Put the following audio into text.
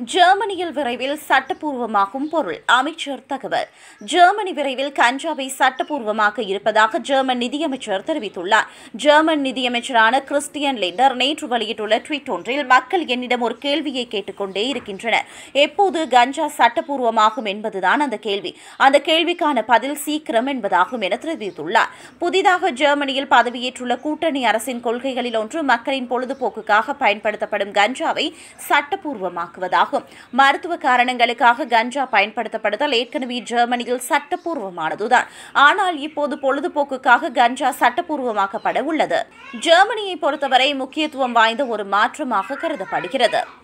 ஜெர்மனியில் விரைவில் சட்டப்பூர்வமாகும் பொருள் அமைச்சர் தகவல் ஜெர்மனி விரைவில் கஞ்சாவை சட்டப்பூர்வமாக்க இருப்பதாக ஜெர்மன் நிதியமைச்சர் தெரிவித்துள்ளார் ஜெர்மன் நிதியமைச்சரான கிறிஸ்டியன் லிண்டர் நேற்று வெளியிட்டுள்ள ட்வீட் ஒன்றில் மக்கள் என்னிடம் ஒரு கேள்வியை கேட்டுக்கொண்டே இருக்கின்றனர் எப்போது கஞ்சா சட்டப்பூர்வமாகும் என்பதுதான் அந்த கேள்வி அந்த கேள்விக்கான பதில் சீக்கிரம் என்பதாகும் என தெரிவித்துள்ளார் புதிதாக ஜெர்மனியில் பதவியேற்றுள்ள கூட்டணி அரசின் கொள்கைகளில் ஒன்று மக்களின் பொழுதுபோக்குக்காக பயன்படுத்தப்படும் கஞ்சாவை சட்டப்பூர்வமாக்குவதாகும் மருத்துவ காரணங்களுக்காக கஞ்சா பயன்படுத்தப்படுதல் ஏற்கனவே ஜெர்மனியில் சட்டப்பூர்வமானதுதான் ஆனால் இப்போது பொழுதுபோக்குக்காக கஞ்சா சட்டப்பூர்வமாக்கப்பட உள்ளது ஜெர்மனியை பொறுத்தவரை முக்கியத்துவம் வாய்ந்த ஒரு மாற்றமாக கருதப்படுகிறது